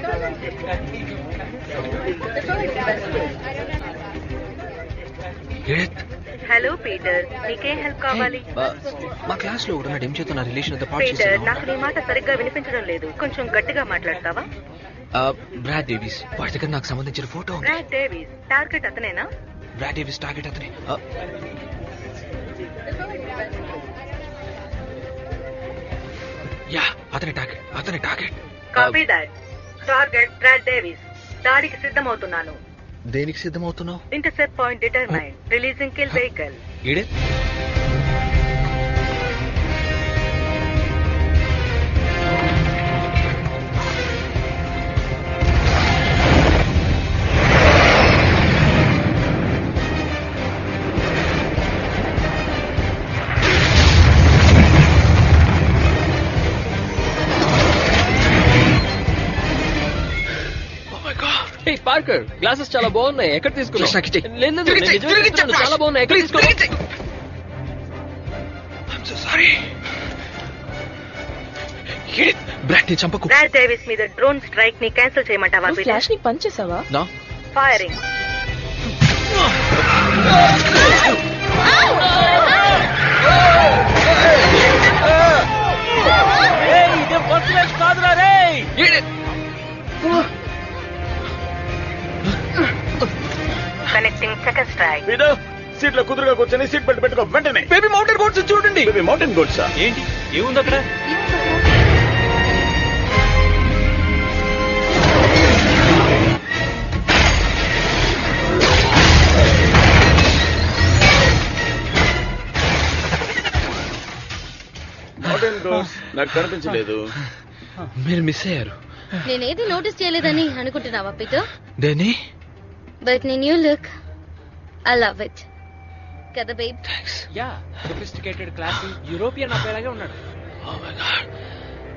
Edith hello Peter నీకేం help కావాలి మా క్లాస్ లో ఒకడు ఏం చేస్తున్న రిలేషన్ అంతా పాటు పీటర్ నాకు నీ మాట సరిగ్గా వినిపించడం లేదు కొంచెం గట్టిగా మాట్లాడతావా బ్రాడ్ డేవిస్ వాడి దగ్గర నాకు సంబంధించిన ఫోటో ఉంది బ్రాడ్ డేవిస్ టార్గెట్ అతనేనా బ్రాడ్ డేవిస్ టార్గెట్ అతనే ఆ, యా అతని టార్గెట్ అతని target copy that target Brad Davis దాడికి సిద్ధమవుతున్నాను దేనికి సిద్ధమవుతున్నావు intercept point determine releasing kill vehicle ఈడే హే పార్కర్ గ్లాసెస్ చాలా బాగున్నాయి ఎక్కడ తీసుకున్నావు Please, నాకు ఇచ్చేయ్. లేదు, లేదు, తిరిగి నేను ఇచ్చేయ్, నిజంగా తిరిగి చెప్తున్నాను, ఇచ్చేయ్, చాలా బాగున్నాయి ఎక్కడ Please, తీసుకున్నావు తిరిగి ఇచ్చేయ్. I'm so sorry. Edith, Brad ని చంపకు బ్రాడ్ డేవిస్ మీద డ్రోన్ స్ట్రైక్ ని క్యాన్సిల్ చేయమంటావా పీటర్ ఫ్లాష్ ని పంచ్ చేసావా నా ఫైరింగ్ కాదురా రే ఈడిత్. కనెక్టింగ్ సెకండ్ స్ట్రైక్ వీడు సీట్లో కుదురుగా కూర్చొని సీట్ బెల్ట్ పెట్టుకో వెంటనే బేబీ మౌంటైన్ బోట్స్ చూడండి బేబీ మౌంటైన్ గోడ్సా ఏంటి ఏముంది అక్కడ మౌంటైన్ గోడ్స్ నాకు కనిపించలేదు మీరు మిస్ అయ్యారు నేనేది నోటీస్ చేయలేదని అనుకుంటున్నావా పీటర్ దేని బట్ నీ new look I love it కదా babe yeah sophisticated class European అబ్బాయిలాగే ఉన్నాడు Oh my god.